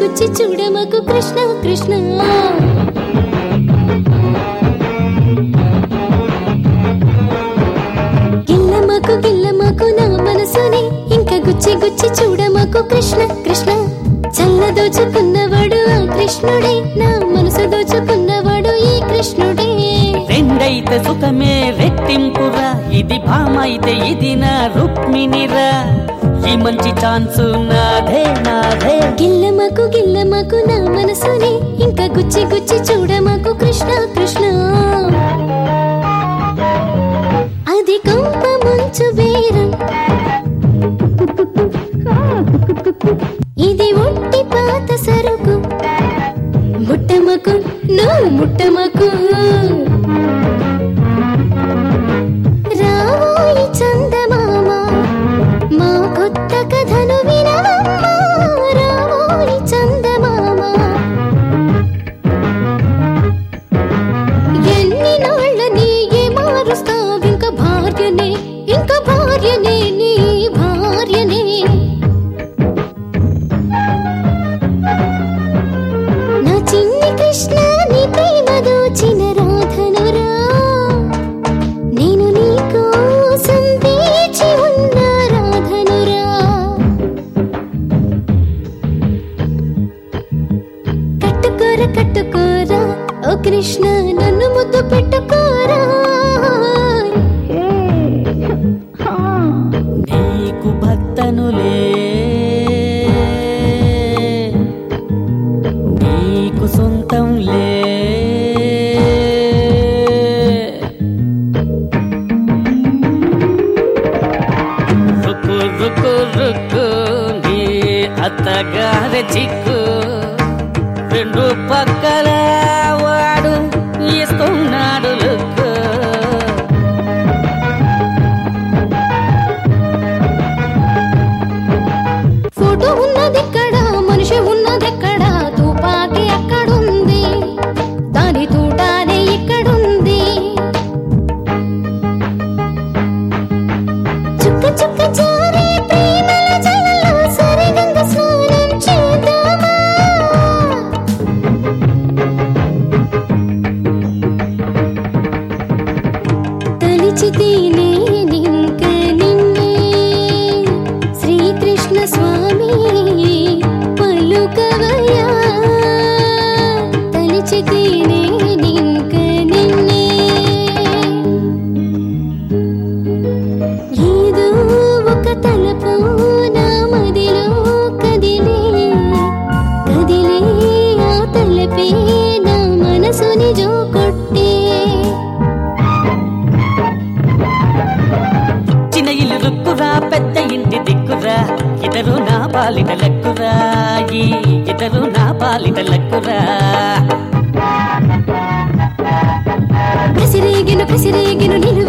గుచ్చి చూడమకు కృష్ణ కృష్ణ గిల్లమకు గిల్లమకు నా మనసుని ఇంకా గుచ్చి గుచ్చి చూడమకు కృష్ణ కృష్ణ చల్ల దోచుకున్నవాడు ఆ కృష్ణుడే నా మనసు దోచుకున్నవాడు ఈ కృష్ణుడే రెండైతే సుఖమే రెట్టింపురా ఇది భామైతే ఇది నా రుక్మిణిరా ఈ మంచి ఛాన్స్ నాదే నాదే గిల్లమకు గిల్లమకు నా మనసుని ఇంకా గుచ్చి గుచ్చి చూడమకు కృష్ణ కృష్ణ అది కొంప ముంచు బేరం ఇది ఒట్టి పాత సరుకు ముట్టమకు నువ్వు ముట్టమకు రావోయి చందమామ మా కొత్త కథను వినవమ్మా రావోయి చందమామ ఎన్ని నాళ్ళని ఏ మారుస్తావు ఇంకా భార్యనే ఇంకా భార్యనే నీ భార్యనే నా చిన్ని కృష్ణ నీ ప్రేమ దోచిన రాధనురా నేను నీ కోసం వేచి ఉన్న రాధనురా కట్టుకోర కట్టుకోరా ఓ కృష్ణ నన్ను ముద్దు పెట్టుకోరా నీకు భక్తనులే నీకు సొంతంలే రుకు రుకు రుకు నీ అత్తగారి చిక్కు రెండు పక్కల వాడు ఇస్తున్నాడు లుక్కు ఫోటో ఉన్నదెక్కడ మనిషి ఉన్నదెక్కడ తుపాకి అక్కడుంది దాని తూటానే ఇక్కడుంది చుక్క చుక్క జారే ప్రేమల జలలో సరిగంగ స్నానం చేద్దామా తలిచితే నేనింక నిన్నే శ్రీకృష్ణ స్వామి పలుకవయా తలిచితే నేనింక నిన్నే ఏదో ఒక తలపు నా మదిలో కదిలే కదిలే ఆ తలపే నా మనసుని జో కొట్టే చిన్న ఇల్లు రుక్కురా పెద్ద ఇంటి దిక్కురా ఇద్దరు నా పాలిట లక్కురా ఈ ఇద్దరు నా పాలిట లక్కురా కసిరేగిను కసిరేగిను నిలువ